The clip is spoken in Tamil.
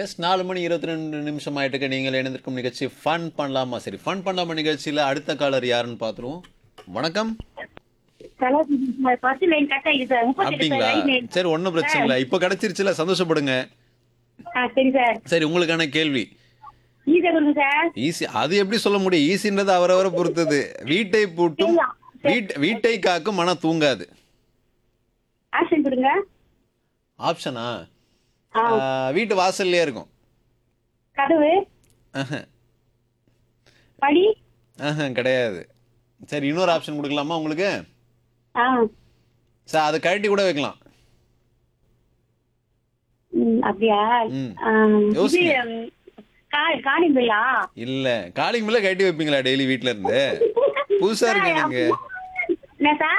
எஸ் நாலு மணி இருபத்தி ரெண்டு நிமிஷம் ஆயிட்டுக்கு நீங்கள் இணைந்திருக்கும் நிகழ்ச்சி ஃபன் பண்ணலாமா சரி ஃபன் பண்ணலாமா நிகழ்ச்சியில் அடுத்த காலர் யாருன்னு பார்த்துருவோம் வணக்கம் ஃபர்ஸ்ட் லைன் கட் ஆயிடுச்சு சார் முப்பத்தி அப்படிங்களா லைன் சரி ஒன்றும் பிரச்சனை இல்லை இப்போ கிடைச்சிருச்சுல சந்தோஷப்படுங்க ஆ சரி சார் சரி உங்களுக்கான கேள்வி ஈஸியா கொடுங்க சார் ஈஸி அது எப்படி சொல்ல முடியும் ஈஸின்றது அவரவரை பொறுத்தது வீட்டை பூட்டும் சரியா? வீட் வீட்டை காக்கும் மனம் தூங்காது ஆக்ஷன் கொடுங்க ஆப்ஷனா ஆ. வீட்டு வாசல்லையே இருக்கும் கதவு ஆஹா, படி ஆஹா, கிடையாது சரி இன்னொரு ஆப்ஷன் கொடுக்கலாமா உங்களுக்கு ஆ சார் அதை கழட்டி கூட வைக்கலாம் ம், அப்படியா ம். ஆ, இது யோசிங்க. ம், கா- காணிங்களா இல்ல காலிங் மேல கட்டி வைப்பீங்களா டெய்லி வீட்ல இருந்து புதுசா இருக்கு எனக்கு என்ன சார்